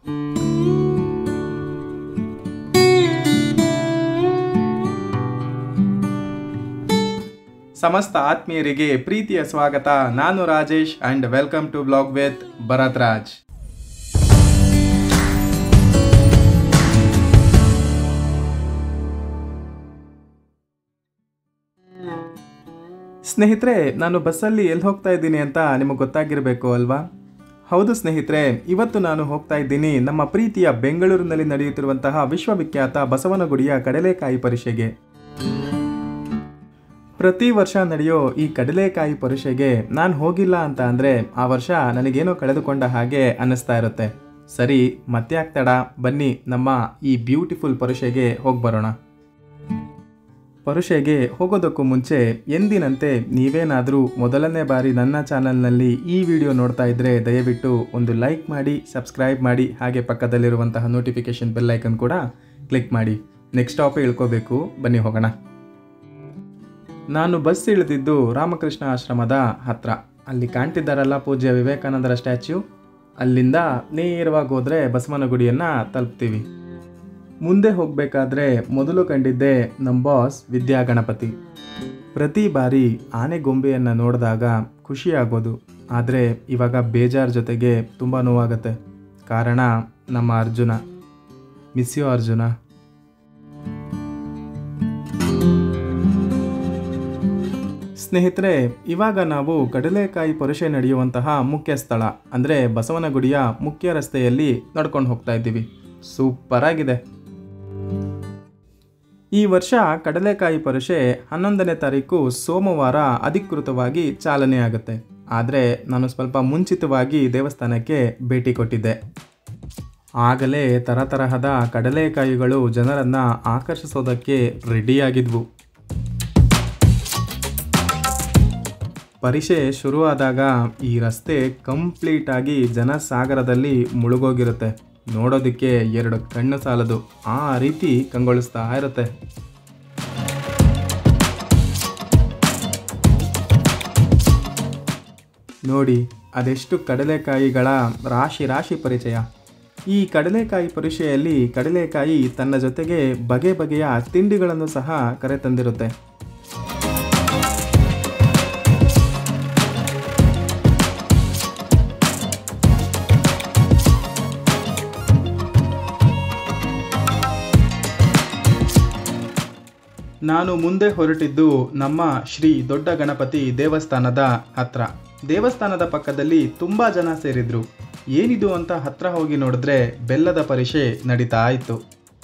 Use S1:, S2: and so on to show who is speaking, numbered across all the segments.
S1: ಸಮಸ್ತ ಆತ್ಮೀಯರಿಗೆ ಪ್ರೀತಿಯ ಸ್ವಾಗತ ನಾನು Rajesh and welcome to blog with Bharat Raj ಸ್ನೇಹಿತರೆ ನಾನು ಬಸ್ಸಲ್ಲಿ ಎಲ್ಲಿ ಹೋಗ್ತಾ ಇದ್ದೀನಿ ಅಂತ ನಿಮಗೆ ಗೊತ್ತಾಗಿರಬೇಕು ಅಲ್ವಾ ಹೌದು ಸ್ನೇಹಿತರೆ ಇವತ್ತು ನಾನು ಹೋಗ್ತಾ ಇದ್ದೀನಿ ನಮ್ಮ ಪ್ರೀತಿಯ ಬೆಂಗಳೂರಿನಲ್ಲಿ ನಡೆಯುತ್ತಿರುವಂತಹ ವಿಶ್ವವಿಖ್ಯಾತ ಬಸವನಗುಡಿಯ ಕಡಲೆಕಾಯಿ ಪರೀಕ್ಷೆಗೆ ಪ್ರತಿ ವರ್ಷ ನಡೆಯೋ ಈ ಕಡಲೆಕಾಯಿ ಪರೀಕ್ಷೆಗೆ ನಾನು ಹೋಗಿಲ್ಲ ಅಂತ ಅಂದರೆ ಆ ವರ್ಷ ನನಗೇನೋ ಕಳೆದುಕೊಂಡ ಹಾಗೆ ಅನ್ನಿಸ್ತಾ ಇರುತ್ತೆ ಸರಿ ಮತ್ತೆ ತಡ ಬನ್ನಿ ನಮ್ಮ ಈ ಬ್ಯೂಟಿಫುಲ್ ಪರೀಕ್ಷೆಗೆ ಹೋಗಿ ಬರೋಣ ಪರೀಕ್ಷೆಗೆ ಹೋಗೋದಕ್ಕೂ ಮುಂಚೆ ಎಂದಿನಂತೆ ನೀವೇನಾದರೂ ಮೊದಲನೇ ಬಾರಿ ನನ್ನ ಚಾನಲ್ನಲ್ಲಿ ಈ ವಿಡಿಯೋ ನೋಡ್ತಾ ಇದ್ದರೆ ದಯವಿಟ್ಟು ಒಂದು ಲೈಕ್ ಮಾಡಿ ಸಬ್ಸ್ಕ್ರೈಬ್ ಮಾಡಿ ಹಾಗೆ ಪಕ್ಕದಲ್ಲಿರುವಂತಹ ನೋಟಿಫಿಕೇಷನ್ ಬೆಲ್ ಐಕನ್ ಕೂಡ ಕ್ಲಿಕ್ ಮಾಡಿ ನೆಕ್ಸ್ಟ್ ಸ್ಟಾಪೇ ಇಳ್ಕೋಬೇಕು ಬನ್ನಿ ಹೋಗೋಣ ನಾನು ಬಸ್ ಇಳಿದಿದ್ದು ರಾಮಕೃಷ್ಣ ಆಶ್ರಮದ ಹತ್ರ ಅಲ್ಲಿ ಕಾಣ್ತಿದ್ದಾರಲ್ಲ ಪೂಜ್ಯ ವಿವೇಕಾನಂದರ ಸ್ಟ್ಯಾಚ್ಯೂ ಅಲ್ಲಿಂದ ನೇರವಾಗಿ ಹೋದರೆ ಬಸವನಗುಡಿಯನ್ನು ತಲುಪ್ತೀವಿ ಮುಂದೆ ಹೋಗಬೇಕಾದ್ರೆ ಮೊದಲು ಕಂಡಿದ್ದೆ ನಮ್ಮ ಬಾಸ್ ವಿದ್ಯಾಗಣಪತಿ ಪ್ರತಿ ಬಾರಿ ಆನೆಗೊಂಬೆಯನ್ನು ನೋಡಿದಾಗ ಖುಷಿಯಾಗೋದು ಆದರೆ ಇವಾಗ ಬೇಜಾರ್ ಜೊತೆಗೆ ತುಂಬ ನೋವಾಗುತ್ತೆ ಕಾರಣ ನಮ್ಮ ಅರ್ಜುನ ಮಿಸ್ ಯು ಅರ್ಜುನ ಸ್ನೇಹಿತರೆ ಇವಾಗ ನಾವು ಕಡಲೆಕಾಯಿ ಪರೀಕ್ಷೆ ನಡೆಯುವಂತಹ ಮುಖ್ಯ ಸ್ಥಳ ಅಂದರೆ ಬಸವನಗುಡಿಯ ಮುಖ್ಯ ರಸ್ತೆಯಲ್ಲಿ ನಡ್ಕೊಂಡು ಹೋಗ್ತಾ ಇದ್ದೀವಿ ಸೂಪರ್ ಆಗಿದೆ ಈ ವರ್ಷ ಕಡಲೆಕಾಯಿ ಪರೀಕ್ಷೆ ಹನ್ನೊಂದನೇ ತಾರೀಕು ಸೋಮವಾರ ಅಧಿಕೃತವಾಗಿ ಚಾಲನೆ ಆಗುತ್ತೆ ಆದರೆ ನಾನು ಸ್ವಲ್ಪ ಮುಂಚಿತವಾಗಿ ದೇವಸ್ಥಾನಕ್ಕೆ ಭೇಟಿ ಕೊಟ್ಟಿದ್ದೆ ಆಗಲೇ ತರತರಹದ ಕಡಲೆಕಾಯಿಗಳು ಜನರನ್ನು ಆಕರ್ಷಿಸೋದಕ್ಕೆ ರೆಡಿಯಾಗಿದ್ವು ಪರೀಕ್ಷೆ ಶುರುವಾದಾಗ ಈ ರಸ್ತೆ ಕಂಪ್ಲೀಟಾಗಿ ಜನಸಾಗರದಲ್ಲಿ ಮುಳುಗೋಗಿರುತ್ತೆ ನೋಡೋದಕ್ಕೆ ಎರಡು ಕಣ್ಣು ಸಾಲದು ಆ ರೀತಿ ಕಂಗೊಳಿಸ್ತಾ ಇರುತ್ತೆ ನೋಡಿ ಅದೆಷ್ಟು ಕಡಲೆಕಾಯಿಗಳ ರಾಶಿ ರಾಶಿ ಪರಿಚಯ ಈ ಕಡಲೆಕಾಯಿ ಪರೀಕ್ಷೆಯಲ್ಲಿ ಕಡಲೆಕಾಯಿ ತನ್ನ ಜೊತೆಗೆ ಬಗೆ ಬಗೆಯ ತಿಂಡಿಗಳನ್ನು ಸಹ ಕರೆತಂದಿರುತ್ತೆ ನಾನು ಮುಂದೆ ಹೊರಟಿದ್ದು ನಮ್ಮ ಶ್ರೀ ದೊಡ್ಡ ಗಣಪತಿ ದೇವಸ್ಥಾನದ ಹತ್ರ ದೇವಸ್ಥಾನದ ಪಕ್ಕದಲ್ಲಿ ತುಂಬಾ ಜನ ಸೇರಿದ್ರು ಏನಿದು ಅಂತ ಹತ್ರ ಹೋಗಿ ನೋಡಿದ್ರೆ ಬೆಲ್ಲದ ಪರೀಕ್ಷೆ ನಡೀತಾ ಇತ್ತು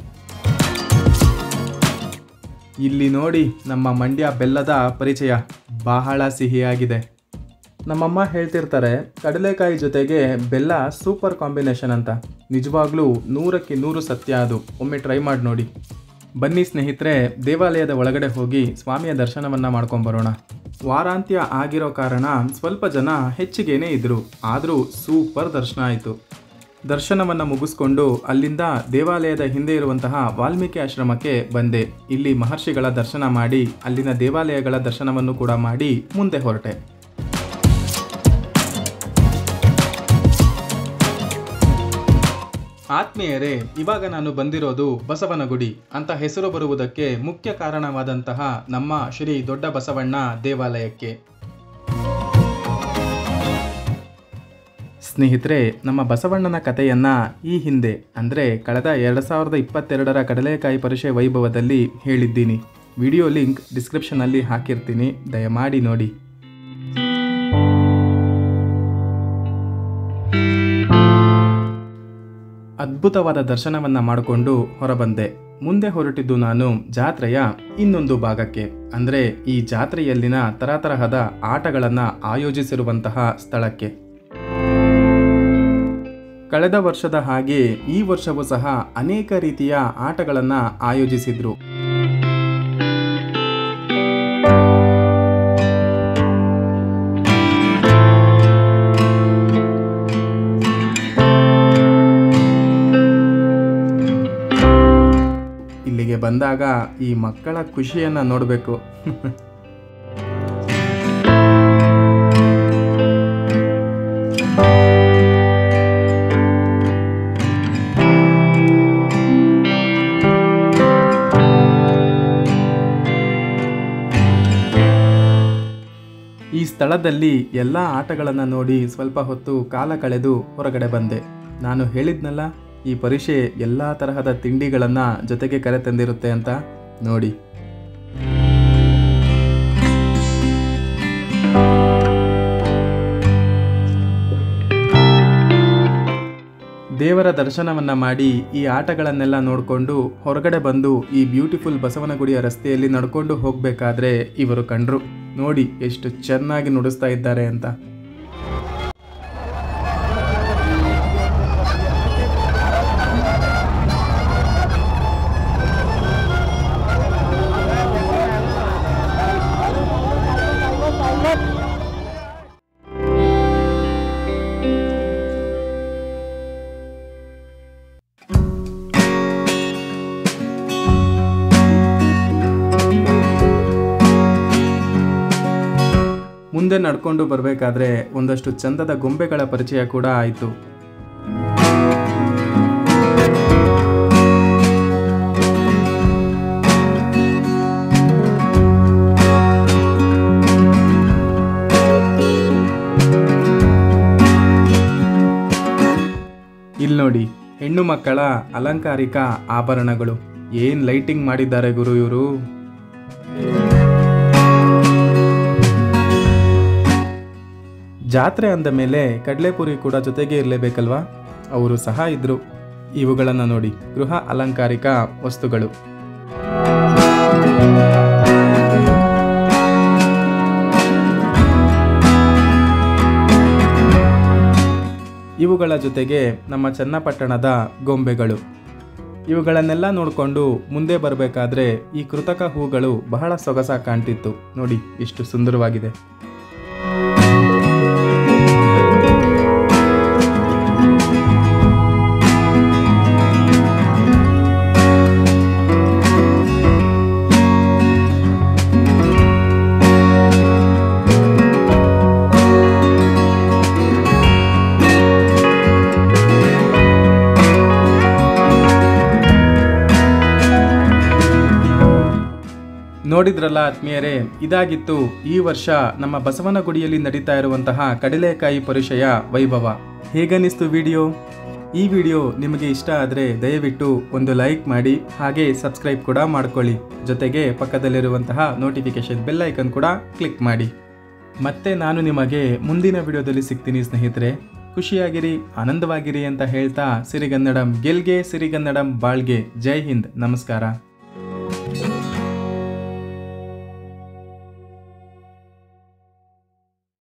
S1: ಇಲ್ಲಿ ನೋಡಿ ನಮ್ಮ ಮಂಡ್ಯ ಬೆಲ್ಲದ ಪರಿಚಯ ಬಹಳ ಸಿಹಿಯಾಗಿದೆ ನಮ್ಮಮ್ಮ ಹೇಳ್ತಿರ್ತಾರೆ ಕಡಲೆಕಾಯಿ ಜೊತೆಗೆ ಬೆಲ್ಲ ಸೂಪರ್ ಕಾಂಬಿನೇಷನ್ ಅಂತ ನಿಜವಾಗ್ಲೂ ನೂರಕ್ಕೆ ನೂರು ಸತ್ಯ ಅದು ಒಮ್ಮೆ ಟ್ರೈ ಮಾಡಿ ನೋಡಿ ಬನ್ನಿ ಸ್ನೇಹಿತರೆ ದೇವಾಲಯದ ಒಳಗಡೆ ಹೋಗಿ ಸ್ವಾಮಿಯ ದರ್ಶನವನ್ನ ಮಾಡ್ಕೊಂಬರೋಣ ವಾರಾಂತ್ಯ ಆಗಿರೋ ಕಾರಣ ಸ್ವಲ್ಪ ಜನ ಹೆಚ್ಚಿಗೇನೆ ಇದ್ರು ಆದರೂ ಸೂಪರ್ ದರ್ಶನ ಆಯಿತು ದರ್ಶನವನ್ನು ಮುಗಿಸ್ಕೊಂಡು ಅಲ್ಲಿಂದ ದೇವಾಲಯದ ಹಿಂದೆ ಇರುವಂತಹ ವಾಲ್ಮೀಕಿ ಆಶ್ರಮಕ್ಕೆ ಬಂದೆ ಇಲ್ಲಿ ಮಹರ್ಷಿಗಳ ದರ್ಶನ ಮಾಡಿ ಅಲ್ಲಿನ ದೇವಾಲಯಗಳ ದರ್ಶನವನ್ನು ಕೂಡ ಮಾಡಿ ಮುಂದೆ ಹೊರಟೆ ಆತ್ಮೀಯರೇ ಇವಾಗ ನಾನು ಬಂದಿರೋದು ಬಸವನಗುಡಿ ಅಂತ ಹೆಸರು ಬರುವುದಕ್ಕೆ ಮುಖ್ಯ ಕಾರಣವಾದಂತಹ ನಮ್ಮ ಶ್ರೀ ದೊಡ್ಡ ಬಸವಣ್ಣ ದೇವಾಲಯಕ್ಕೆ ಸ್ನೇಹಿತರೆ ನಮ್ಮ ಬಸವಣ್ಣನ ಕಥೆಯನ್ನ ಈ ಹಿಂದೆ ಅಂದರೆ ಕಳೆದ ಎರಡು ಸಾವಿರದ ಇಪ್ಪತ್ತೆರಡರ ಕಡಲೆಕಾಯಿ ಪರೀಕ್ಷೆ ವೈಭವದಲ್ಲಿ ಹೇಳಿದ್ದೀನಿ ವಿಡಿಯೋ ಲಿಂಕ್ ಡಿಸ್ಕ್ರಿಪ್ಷನಲ್ಲಿ ಹಾಕಿರ್ತೀನಿ ದಯಮಾಡಿ ನೋಡಿ ಅದ್ಭುತವಾದ ದರ್ಶನವನ್ನ ಮಾಡಿಕೊಂಡು ಹೊರಬಂದೆ ಮುಂದೆ ಹೊರಟಿದ್ದು ನಾನು ಜಾತ್ರೆಯ ಇನ್ನೊಂದು ಭಾಗಕ್ಕೆ ಅಂದರೆ ಈ ಜಾತ್ರೆಯಲ್ಲಿನ ತರತರಹದ ಆಟಗಳನ್ನು ಆಯೋಜಿಸಿರುವಂತಹ ಸ್ಥಳಕ್ಕೆ ಕಳೆದ ವರ್ಷದ ಹಾಗೆ ಈ ವರ್ಷವೂ ಸಹ ಅನೇಕ ರೀತಿಯ ಆಟಗಳನ್ನು ಆಯೋಜಿಸಿದ್ರು ಇಲ್ಲಿಗೆ ಬಂದಾಗ ಈ ಮಕ್ಕಳ ಖುಷಿಯನ್ನ ನೋಡಬೇಕು ಸ್ಥಳದಲ್ಲಿ ಎಲ್ಲ ಆಟಗಳನ್ನು ನೋಡಿ ಸ್ವಲ್ಪ ಹೊತ್ತು ಕಾಲ ಕಳೆದು ಹೊರಗಡೆ ಬಂದೆ ನಾನು ಹೇಳಿದ್ನಲ್ಲ ಈ ಪರೀಕ್ಷೆ ಎಲ್ಲ ತರಹದ ತಿಂಡಿಗಳನ್ನು ಜೊತೆಗೆ ಕರೆತಂದಿರುತ್ತೆ ಅಂತ ನೋಡಿ ದೇವರ ದರ್ಶನವನ್ನ ಮಾಡಿ ಈ ಆಟಗಳನ್ನೆಲ್ಲ ನೋಡಿಕೊಂಡು ಹೊರಗಡೆ ಬಂದು ಈ ಬ್ಯೂಟಿಫುಲ್ ಬಸವನಗುಡಿಯ ರಸ್ತೆಯಲ್ಲಿ ನಡ್ಕೊಂಡು ಹೋಗಬೇಕಾದ್ರೆ ಇವರು ಕಂಡ್ರು ನೋಡಿ ಎಷ್ಟು ಚೆನ್ನಾಗಿ ನುಡಿಸ್ತಾ ಇದ್ದಾರೆ ಅಂತ ಮುಂದೆ ನಡ್ಕೊಂಡು ಬರಬೇಕಾದ್ರೆ ಒಂದಷ್ಟು ಚಂದದ ಗೊಂಬೆಗಳ ಪರಿಚಯ ಕೂಡ ಆಯಿತು ಇಲ್ಲಿ ನೋಡಿ ಹೆಣ್ಣು ಮಕ್ಕಳ ಅಲಂಕಾರಿಕ ಆಭರಣಗಳು ಏನ್ ಲೈಟಿಂಗ್ ಮಾಡಿದ್ದಾರೆ ಗುರು ಇವರು ಜಾತ್ರೆ ಅಂದ ಮೇಲೆ ಕಡಲೆಪುರಿ ಕೂಡ ಜೊತೆಗೆ ಇರಲೇಬೇಕಲ್ವಾ ಅವರು ಸಹ ಇದ್ರು ಇವುಗಳನ್ನು ನೋಡಿ ಗೃಹ ಅಲಂಕಾರಿಕ ವಸ್ತುಗಳು ಇವುಗಳ ಜೊತೆಗೆ ನಮ್ಮ ಚನ್ನಪಟ್ಟಣದ ಗೊಂಬೆಗಳು ಇವುಗಳನ್ನೆಲ್ಲ ನೋಡಿಕೊಂಡು ಮುಂದೆ ಬರಬೇಕಾದ್ರೆ ಈ ಕೃತಕ ಹೂಗಳು ಬಹಳ ಸೊಗಸಾಗಿ ಕಾಣ್ತಿತ್ತು ನೋಡಿ ಎಷ್ಟು ಸುಂದರವಾಗಿದೆ ನೋಡಿದ್ರಲ್ಲ ಆತ್ಮೀಯರೇ ಇದಾಗಿತ್ತು ಈ ವರ್ಷ ನಮ್ಮ ಬಸವನಗುಡಿಯಲ್ಲಿ ನಡೀತಾ ಇರುವಂತಹ ಕಡಲೆಕಾಯಿ ಪರಿಚಯ ವೈಭವ ಹೇಗನ್ನಿಸ್ತು ವಿಡಿಯೋ ಈ ವಿಡಿಯೋ ನಿಮಗೆ ಇಷ್ಟ ಆದರೆ ದಯವಿಟ್ಟು ಒಂದು ಲೈಕ್ ಮಾಡಿ ಹಾಗೆ ಸಬ್ಸ್ಕ್ರೈಬ್ ಕೂಡ ಮಾಡ್ಕೊಳ್ಳಿ ಜೊತೆಗೆ ಪಕ್ಕದಲ್ಲಿರುವಂತಹ ನೋಟಿಫಿಕೇಶನ್ ಬೆಲ್ ಐಕನ್ ಕೂಡ ಕ್ಲಿಕ್ ಮಾಡಿ ಮತ್ತೆ ನಾನು ನಿಮಗೆ ಮುಂದಿನ ವಿಡಿಯೋದಲ್ಲಿ ಸಿಗ್ತೀನಿ ಸ್ನೇಹಿತರೆ ಖುಷಿಯಾಗಿರಿ ಆನಂದವಾಗಿರಿ ಅಂತ ಹೇಳ್ತಾ ಸಿರಿಗನ್ನಡಂ ಗೆಲ್ಗೆ ಸಿರಿಗನ್ನಡಂ ಬಾಳ್ಗೆ ಜೈ ಹಿಂದ್ ನಮಸ್ಕಾರ